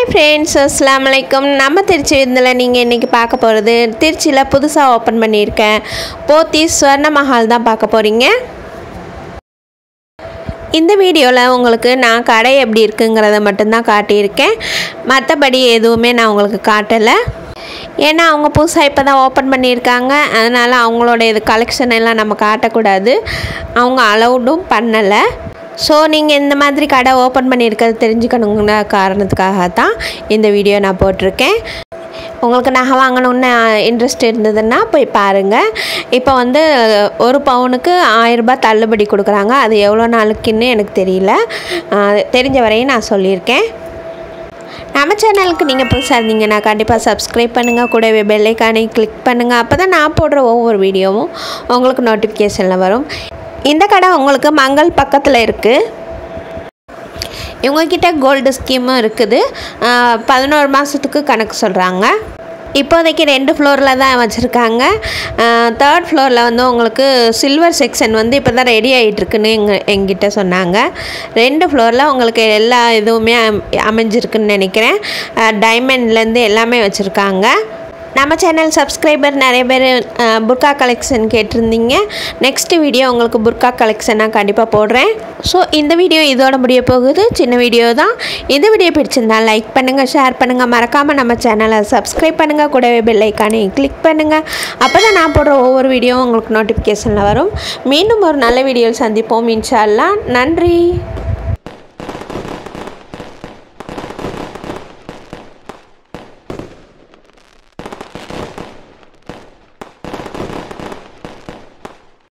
hi friends அஸ்லாம் வலைக்கம் நம்ம திருச்சி விருந்தில் நீங்கள் இன்றைக்கி பார்க்க போகிறது திருச்சியில் புதுசாக ஓப்பன் பண்ணியிருக்கேன் போத்தி ஸ்வர்ண மஹால் தான் பார்க்க போகிறீங்க இந்த வீடியோவில் உங்களுக்கு நான் கடை எப்படி இருக்குங்கிறத மட்டும்தான் காட்டியிருக்கேன் மற்றபடி எதுவுமே நான் உங்களுக்கு காட்டலை ஏன்னா அவங்க புதுசாக இப்போ தான் ஓப்பன் பண்ணியிருக்காங்க அதனால் அவங்களோட இது கலெக்ஷன் எல்லாம் நம்ம காட்டக்கூடாது அவங்க அலௌடும் பண்ணலை ஸோ நீங்கள் இந்த மாதிரி கடை ஓப்பன் பண்ணியிருக்கிறது தெரிஞ்சுக்கணுங்கிற காரணத்துக்காக தான் இந்த வீடியோ நான் போட்டிருக்கேன் உங்களுக்கு நகை வாங்கணுன்னு இன்ட்ரெஸ்ட் இருந்ததுன்னா போய் பாருங்கள் இப்போ வந்து ஒரு பவுனுக்கு ஆயிரரூபா தள்ளுபடி கொடுக்குறாங்க அது எவ்வளோ நாளுக்குன்னு எனக்கு தெரியல அஹ் தெரிஞ்ச வரையும் நான் சொல்லியிருக்கேன் நம்ம சேனலுக்கு நீங்கள் புதுசாக இருந்தீங்கன்னா கண்டிப்பாக சப்ஸ்கிரைப் பண்ணுங்கள் கூடவே பெல்லைக்கானை கிளிக் பண்ணுங்கள் அப்போ தான் நான் போடுற ஒவ்வொரு வீடியோவும் உங்களுக்கு நோட்டிஃபிகேஷனில் வரும் இந்த கடை உங்களுக்கு மங்கள் பக்கத்தில் இருக்குது இவங்கக்கிட்ட கோல்டு ஸ்கீமும் இருக்குது ஆஹ் பதினோரு மாதத்துக்கு கணக்கு சொல்கிறாங்க இப்போதைக்கு ரெண்டு ஃப்ளோரில் தான் வச்சுருக்காங்க தேர்ட் ஃப்ளோரில் வந்து உங்களுக்கு சில்வர் செக்ஷன் வந்து இப்போ தான் ரெடி ஆகிட்டுருக்குன்னு எங்க எங்கிட்ட சொன்னாங்க ரெண்டு ஃப்ளோரில் உங்களுக்கு எல்லா இதுவுமே அம்- அமைஞ்சிருக்குன்னு நினைக்கிறேன் டைமண்ட்லேருந்து எல்லாமே வச்சுருக்காங்க நம்ம சேனல் சப்ஸ்கிரைபர் நிறைய பேர் அஹ், புர்கா கலெக்ஷன் கேட்டிருந்தீங்க நெக்ஸ்ட் வீடியோ உங்களுக்கு புர்கா கலெக்ஷனாக கண்டிப்பாக போடுறேன் ஸோ இந்த வீடியோ இதோட முடிய போகுது சின்ன வீடியோ தான் இந்த வீடியோ பிடிச்சிருந்தா லைக் பண்ணுங்கள் ஷேர் பண்ணுங்கள் மறக்காமல் நம்ம சேனலை சப்ஸ்கிரைப் பண்ணுங்கள் கூடவே பெல் ஐக்கானை கிளிக் பண்ணுங்கள் அப்போ தான் நான் போடுற ஒவ்வொரு வீடியோவும் உங்களுக்கு நோட்டிஃபிகேஷனில் வரும் மீண்டும் ஒரு நல்ல வீடியோவில் சந்திப்போம் இன்ஷா அல்லாஹ் நன்றி